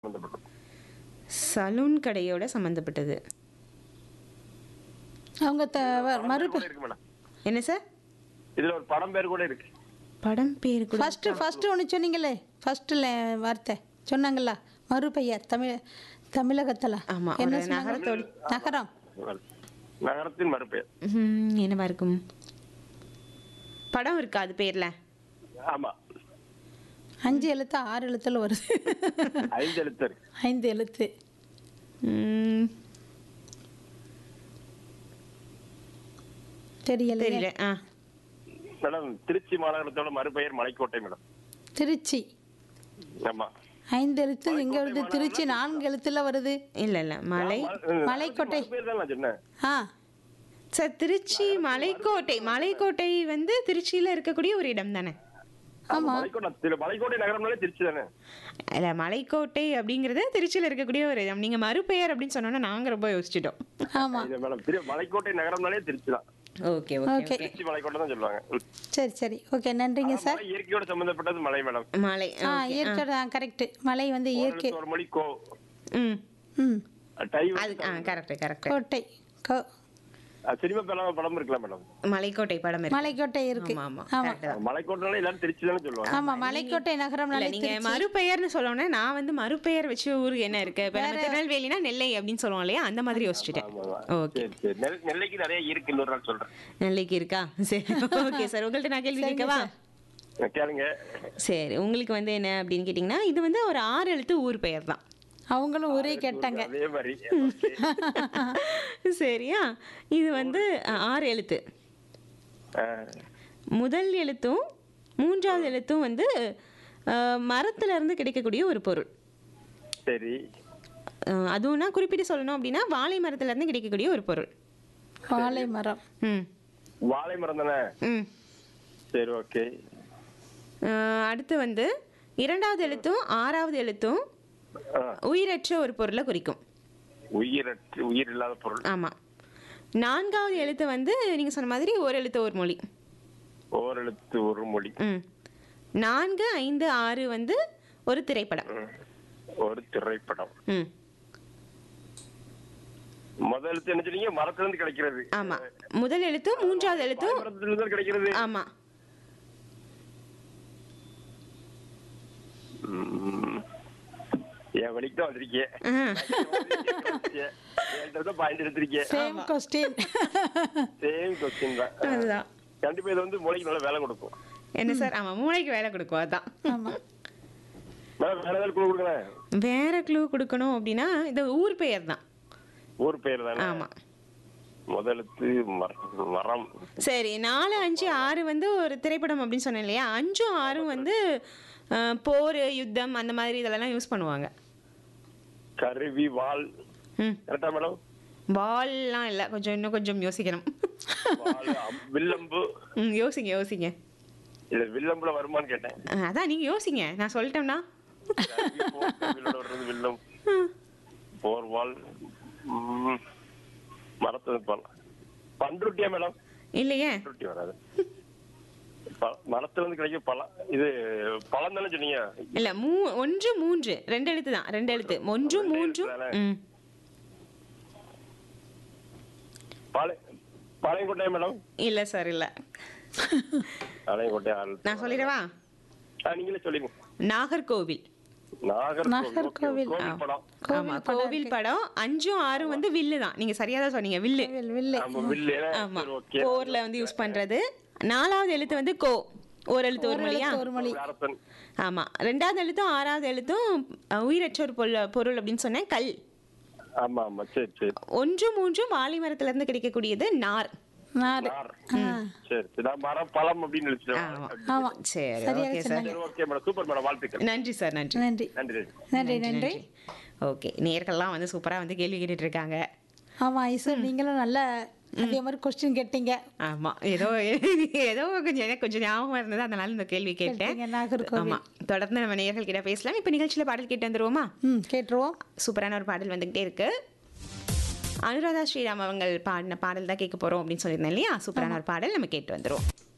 சம்பந்தப்பட்டது சலூன் கடையோட சம்மந்தப்பட்டது அவங்க த வ- படம் மறு பேர் கூட இருக்கு மேடம் என்ன சார் இதுல ஒரு படம் பேர் கூட இருக்கு படம் பேர் கூட ஃபஸ்ட்டு ஃபஸ்ட்டு ஒன்று சொன்னீங்களே ஃபஸ்ட்டில் வார்த்தை சொன்னாங்களா மறுபெயர் தமிழ் தமிழகத்தில் ஆமா, என்ன ஒரு சொன்னாங்க? நகரத்தோட நகரம் நகரத்தின் மறுபெயர் ம், என்னவா இருக்கும் படம் இருக்கா அது பேர்ல ஆமா அஞ்சு எழுத்து ஆறு எழுத்துல வருது ஐந்து எழுத்து இருக்கு ஐந்து எழுத்து ம், தெரியல தெரியல ஆ மேடம் திருச்சி மாநகரத்தோட மறுபெயர் மலைக்கோட்டை மேடம் திருச்சி ஆமா ஐந்து எழுத்து எங்க வருது திருச்சி நான்கு எழுத்துல வருது இல்ல இல்ல மலை மலைக்கோட்டை. பேர் தான் நான் சொன்னேன் ஆ சார் திருச்சி மலைக்கோட்டை மலைக்கோட்டை வந்து திருச்சியில இருக்கக்கூடிய ஒரு இடம் தானே ஆமா மலைக்கோட்டை திரு- மலைக்கோட்டை நகரம்னாலே திருச்சி தானே இல்ல மலைக்கோட்டை அப்படிங்கிறது திருச்சியில இருக்கக்கூடிய ஒரு இடம் நீங்க மறுபெயர் அப்படின்னு சொன்னோன்னா நாங்க ரொம்ப யோசிச்சிட்டோம் ஆமா இது மேடம் திரு மலைக்கோட்டை நகரம்னாலே திருச்சி தான் ஓகே ஓகே ஓகே திருச்சி மலைக்கோட்டை தான் சொல்லுவாங்க ம். சரி சரி ஓகே நன்றிங்க சார் மலை இயற்கையோட சம்பந்தப்பட்டது மலை மேடம் மலை ஆ இயற்கை கரெக்ட் மலை வந்து இயற்கை ஒரு மொழி கோ ம் ம் டை அது ஆ கரெக்ட் கரெக்ட் கோட்டை கோ சினிமா படம் படம் இருக்கலாம் மேடம் மலைக்கோட்டை படம் இருக்கு மலைக்கோட்டை இருக்கு ஆமா ஆமா ஆமா correct தான். மலைக்கோட்டைனால எல்லாரும் திருச்சி தானே சொல்லுவாங்க ஆமா மலைக்கோட்டை இல்ல நகரம்னாலே நீங்க திருச்சி மறுபெயர்னு சொல்லணும்னா நான் வந்து மறுபெயர் வச்சு ஊர் என்ன இருக்கு இப்ப நம்ம திருநெல்வேலினா நெல்லை அப்படின்னு சொல்லுவோம் இல்லையா அந்த மாதிரி யோசிச்சுட்டேன் ஆமா, ஆமா. ஓகே சரி சரி நெல்- நெல்லைக்கு நிறைய இருக்கு இன்னொரு நாள் சொல்றேன் நெல்லைக்கு இருக்கா சரி ஓகே சார் உங்கள்ட்ட நான் கேள்வி கேட்கவா கேளுங்க சரி உங்களுக்கு வந்து என்ன அப்படின்னு கேட்டிங்கன்னா இது வந்து ஒரு ஆறு எழுத்து ஊர் பெயர் தான் அவங்களும் ஒரே கேட்டாங்க அதே மாதிரி சரியா இது வந்து அ, ஆறு எழுத்து ஆ, முதல் எழுத்தும் மூன்றாவது எழுத்தும் வந்து அ, மரத்துல இருந்து கிடைக்கக்கூடிய ஒரு பொருள் சரி அ, அதுவும்னா குறிப்பிட்டு சொல்லணும் அப்படின்னா வாழை மரத்துல இருந்து கிடைக்கக்கூடிய ஒரு பொருள் வாழை மரம் ம் வாழை மரம் தானே ம் சரி ஓகே அ, அடுத்து வந்து இரண்டாவது எழுத்தும் ஆறாவது எழுத்தும் ஆ, உயிரற்ற ஒரு பொருளை குறிக்கும் உயிரற்று உயிர் இல்லாத பொருள் ஆமாம் நான்காவது எழுத்து வந்து நீங்கள் சொன்ன மாதிரி ஒரு எழுத்து ஒரு மொழி ஓரெழுத்து ஒரு மொழி ம் நான்கு ஐந்து ஆறு வந்து ஒரு திரைப்படம் ம். ஒரு திரைப்படம் ம் முதல் எழுத்து என்ன சொன்னீங்க மரத்துல இருந்து கிடைக்கிறது ஆமாம் முதல் எழுத்தும் மூன்றாவது எழுத்தும் மரத்துல இருந்து கிடைக்கிறது ஆமாம் ம். என் வழிக்கு தான் வந்திருக்கேன் என்கிட்ட தான் பாயிண்ட் எடுத்திருக்கேன் சேம் கொஸ்டின் சேம் கொஸ்டின் தான் அதுதான் கண்டிப்பா இது வந்து மூளைக்கு நல்ல வேலை கொடுக்கும் என்ன சார் ஆமாம் மூளைக்கு வேலை கொடுக்கும் அதான் ஆமா மேடம் வேற ஏதாவது குழு கொடுங்களேன் வேற க்ளூ கொடுக்கணும் அப்படின்னா இது ஊர் பெயர் தான் ஊர் பேர் தானே ஆமாம் முதலெழுத்து மரம் மரம் சரி நாலு அஞ்சு ஆறு வந்து ஒரு திரைப்படம் அப்படின்னு சொன்னேன் இல்லையா அஞ்சும் ஆறும் வந்து அஹ், போர் யுத்தம் அந்த மாதிரி இதெல்லாம் யூஸ் பண்ணுவாங்க கருவி வாள் ம் கரெக்டா மேடம் பால்லாம் இல்லை கொஞ்சம் இன்னும் கொஞ்சம் யோசிக்கணும் வாள் அம்- வில்லம்பு ம் யோசிங்க யோசிங்க இல்ல வில்லம்புல வருமான்னு கேட்டேன் அஹ், அதான் நீங்கள் யோசிங்க நான் சொல்லிட்டேன்னா கருவி, போர், கருவியோட வர்றது வில்லம் போர் வாள் ம், மரத்துல பழம் பண்ருட்டியா மேடம் இல்லையே பண்ருட்டி வராது ப- மரத்துல இருந்து கிடைக்கும் பழம் இது பழம் தானே சொன்னீங்க இல்லை மூ ஒன்று மூன்று ரெண்டு எழுத்து தான் ரெண்டு எழுத்து ஒன்று ரெண்டு மூன்று எழுத்து தானே? ம் பாளை பாளையங்கோட்டையா மேடம் இல்லை சார் இல்லை பாளையங்கோட்டை ஆள் நான் சொல்லிடவா ஆ, நீங்களே சொல்லுங்க நாகர்கோவில் நாகர்கோவில் நாகர்கோவில். ஓகே, கோவில் படம் ஆமா கோவில் படம் அஞ்சும் ஆறும் வந்து வில்லு தான் நீங்க சரியா தான் சொன்னீங்க வில்லு வில் வில்லு ஆமா வில்லு ஆமா சரி, ஓகே போர்ல வந்து யூஸ் பண்றது நாலாவது எழுத்து வந்து கோ ஒரு எழுத்து ஒரு மொழியா ஒரு மொழி அரசன் ஆமா ரெண்டாவது எழுத்தும் ஆறாவது எழுத்தும் அஹ், உயிரற்ற ஒரு பொருள் பொருள் அப்படின்னு சொன்னேன் கல் ஆமா ஆமா சரி சரி ஒன்று மூன்றும் வாழை மரத்துல இருந்து கிடைக்கக்கூடியது நார் நாடு நார். ஆ சரி சரி நான் மரம் பழம் அப்படின்னு நினைச்சேன் ஆமா ஆமா சரி சரியாக ஓகே சார் சொன்னாங்க. சரி ஓகே மேடம் சூப்பர் மேடம் வாழ்த்துக்கள் நன்றி சார் நன்றி நன்றி நன்றி நன்றி நன்றி ஓகே நேர்கள்லாம் வந்து சூப்பரா வந்து கேள்வி கேட்டுட்டு இருக்காங்க ஆமா ஐசர் நீங்களும் நல்ல அதே மாதிரி கொஸ்டின் கேட்டீங்க ஆமா ஏதோ ஏதோ கொஞ்சம் எனக்கு கொஞ்சம் ஞாபகம் இருந்தது அதனால இந்த கேள்வி கேட்டேன் கேட்டீங்க, நாகர்கோவில். ஆமா தொடர்ந்து நம்ம நேயர்கள் கிட்ட பேசலாம் இப்போ நிகழ்ச்சியில பாடல் கேட்டு வந்துருவோமா ம் கேட்டுருவோம் சூப்பரான ஒரு பாடல் வந்துகிட்டே இருக்கு அனுராதா ஸ்ரீராம் அவங்க பாடின பாடல் தான் கேட்க போறோம் அப்படின்னு சொல்லியிருந்தேன் இல்லையா சூப்பரான ஒரு பாடல் நம்ம கேட்டு வந்துருவோம்